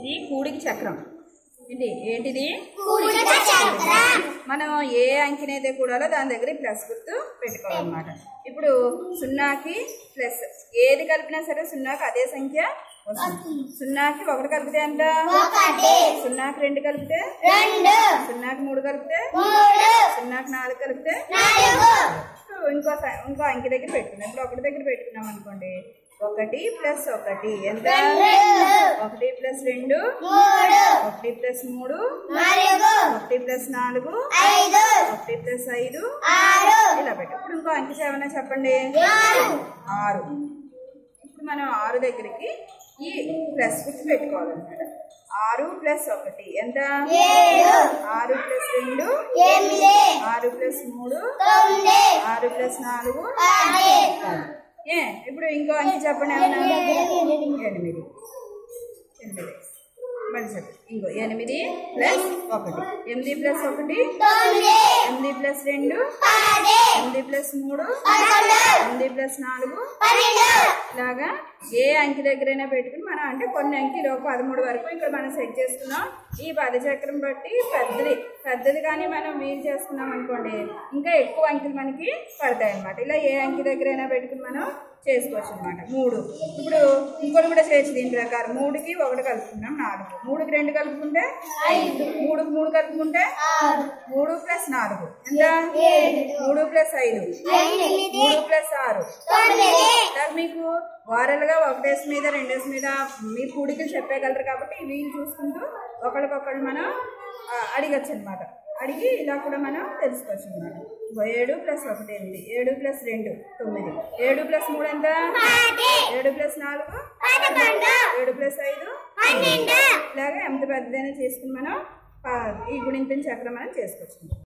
ఇది కూడికి చక్రం ఇది ఏంటిది కూడిక చక్రం మనం ఏ అంకెనైతే కూడాలో దాని దగ్గర ఈ ప్లస్ గుర్తు పెట్టుకోవాలన్నమాట ఇప్పుడు సున్నాకి ప్లస్ ఏది కలిపినా సరే సున్నాకి అదే సంఖ్య వస్తుంది సున్నాకి ఒకటి కలిపితే ఎంత ఒకటి సున్నాకి రెండు కలిపితే రెండు సున్నాకి మూడు కలిపితే మూడు సున్నాకి నాలుగు కలిపితే నాలుగు ఇప్పుడు ఇంకో స- ఇంకో అంకె దగ్గర పెట్టుకున్నాం ఇప్పుడు ఒకటి దగ్గర పెట్టుకున్నాం అనుకోండి ఒకటి ప్లస్ ఒకటి ఎంత ఒకటి ప్లస్ రెండు మూడు ఒకటి ప్లస్ మూడు నాలుగు ఒకటి ప్లస్ నాలుగు ఐదు ఒకటి ప్లస్ ఐదు ఆరు ఇలా పెట్టు ఇప్పుడు ఇంకో అంకె ఏమన్నా చెప్పండి ఆరు ఆరు ఇప్పుడు మనం ఆరు దగ్గరికి ఈ ప్లస్ గుర్తు పెట్టుకోవాలన్నమాట ఆరు ప్లస్ ఒకటి ఎంత ఏడు ఆరు ప్లస్ రెండు ఎనిమిది ఆరు ప్లస్ మూడు తొమ్మిది ఆరు ప్లస్ నాలుగు పది ఏ ఇప్పుడు ఇంకో అంకె చెప్పండి ఏమన్నా ఎనిమిది ఎనిమిది మళ్ళీ చెప్పు ఇంకో ఎనిమిది ప్లస్ ఒకటి ఎనిమిది ప్లస్ ఒకటి తొమ్మిది ఎనిమిది ప్లస్ రెండు పది ఎనిమిది ప్లస్ మూడు పదకొండు ఎనిమిది ప్లస్ నాలుగు పన్నెండు ఇలాగా ఏ అంకి దగ్గరైనా పెట్టుకుని మనం అంటే కొన్ని అంకిలో పదమూడు వరకు ఇక్కడ మనం సెట్ చేసుకున్నాం ఈ పద చక్రం బట్టి పెద్దది పెద్దది కానీ మనం వీలు చేసుకున్నాం అనుకోండి ఇంకా ఎక్కువ అంకెలు మనకి పడతాయి అనమాట ఇలా ఏ అంకి దగ్గరైనా పెట్టుకుని మనం చేసుకోవచ్చు అనమాట మూడు ఇప్పుడు ఇంకోటి కూడా చేయొచ్చు దీని ప్రకారం మూడుకి ఒకటి కలుపుకున్నాం నాలుగు మూడుకి రెండు కలుపుకుంటే ఐదు మూడుకి మూడు కలుపుకుంటే మూడు ప్లస్ నాలుగు ఎంత మూడు ప్లస్ ఐదు మూడు ప్లస్ ఆరు తొమ్మిది ఇలా మీకు వారలుగా ఒకటేసి మీద రెండేసి మీద మీరు కూడికలు చెప్పగలరు కాబట్టి వీలు చూసుకుంటూ ఒకరికొకరు మనం ఆ, అడగచ్చు అనమాట అడిగి ఇలా కూడా మనం తెలుసుకోవచ్చు అనమాట ఏడు ప్లస్ ఒకటి ఎనిమిది ఏడు ప్లస్ రెండు తొమ్మిది ఏడు ప్లస్ మూడు ఎంత పది ఏడు ప్లస్ నాలుగు పదకొండు ఏడు ప్లస్ ఐదు పన్నెండు ఇలాగా ఎంత పెద్దదైనా చేసుకుని మనం ఆ, ఈ గుణింతం చక్రం మనం చేసుకోవచ్చు